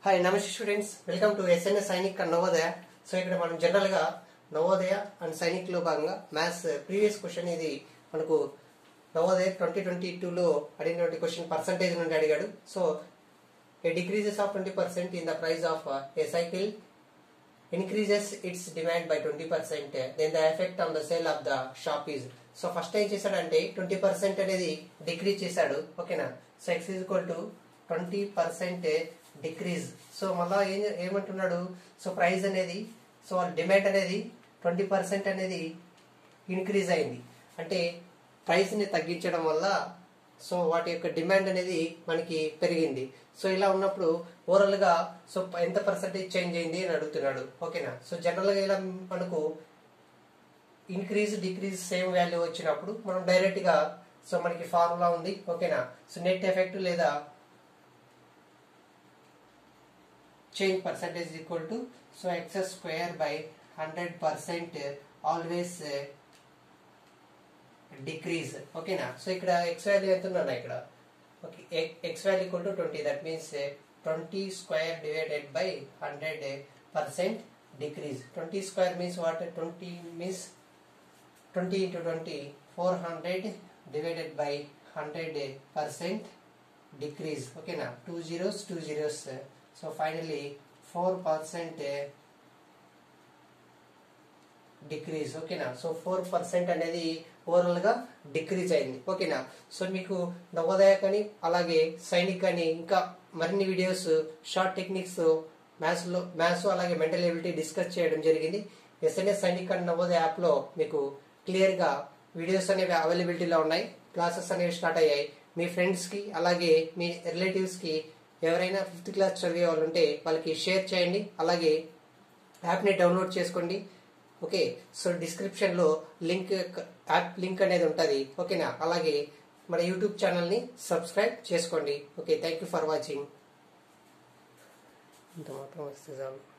hi namaste students welcome to SNS Sainik and Navodaya so ఇక్కడ మనం general గా నవోదయ అండ్ సైనిక్ లో భాగంగా మ్యాథ్స్ ప్రీవియస్ క్వశ్చన్ ఇది మనకు నవోదయ ట్వంటీ ట్వంటీ టూలో అడిగినటువంటి క్వశ్చన్ పర్సంటేజ్ నుండి అడిగాడు so a decreases of twenty percent in the price of a cycle increases its demand by 20% then the effect on the sale of the shop is so first ఏం చేశాడంటే twenty percent అనేది decrease చేశాడు ఓకేనా so x is equal to twenty percent decrease so మళ్ళా ఏం ఏమంటున్నాడు so price అనేది so demand అనేది ట్వంటీ పర్సెంట్ అనేది ఇంక్రీజ్ అయింది అంటే ప్రైస్ని తగ్గించడం వల్ల సో వాటి యొక్క డిమాండ్ అనేది మనకి పెరిగింది సో ఇలా ఉన్నప్పుడు ఓవరాల్ గా సో ఎంత పర్సెంటేజ్ చేంజ్ అయింది అని అడుగుతున్నాడు ఓకేనా సో జనరల్ గా ఇలా మనకు ఇంక్రీజ్ డిక్రీజ్ సేమ్ వాల్యూ వచ్చినప్పుడు మనం డైరెక్ట్ గా సో మనకి ఫార్ములా ఉంది ఓకేనా సో నెట్ ఎఫెక్ట్ లేదా change percentage equal to so x square by hundred percent always decrease ఓకేనా సో ఇక్కడ ఎక్స్ వాల్యూ ఎంత ఉన్నా ఇక్కడ okay x value equal to twenty that means twenty square divided by hundred percent decrease twenty square means what twenty means twenty into twenty four hundred divided by hundred percent decrease ఓకేనా two zeros two zeros so finally four percent decrease ఓకేనా so four percent అనేది overall గా decrease అయింది ఓకేనా so మీకు నవోదయ కానీ అలాగే సైనిక్ కానీ ఇంకా మరిన్ని వీడియోస్ షార్ట్ టెక్నిక్స్ మ్యాథ్స్ లో మ్యాథ్స్ అలాగే మెంటల్ ఎబిలిటీ డిస్కస్ చేయడం జరిగింది SNS Sainik and Navodaya app లో మీకు క్లియర్ గా వీడియోస్ అనేవి అవైలబిలిటీలో ఉన్నాయి క్లాసెస్ అనేవి స్టార్ట్ అయ్యాయి మీ ఫ్రెండ్స్ కి అలాగే మీ రిలేటివ్స్ కి ఎవరైనా ఫిఫ్త్ క్లాస్ చదివే వాళ్ళు ఉంటే వాళ్ళకి షేర్ చేయండి అలాగే యాప్ని డౌన్లోడ్ చేసుకోండి ఓకే సో డిస్క్రిప్షన్ లో లింక్ యాప్ లింక్ అనేది ఉంటుంది ఓకేనా అలాగే మన యూట్యూబ్ ఛానల్ని సబ్స్క్రైబ్ చేసుకోండి okay thank you for watching ఇంత మాత్రం వస్తే చాలు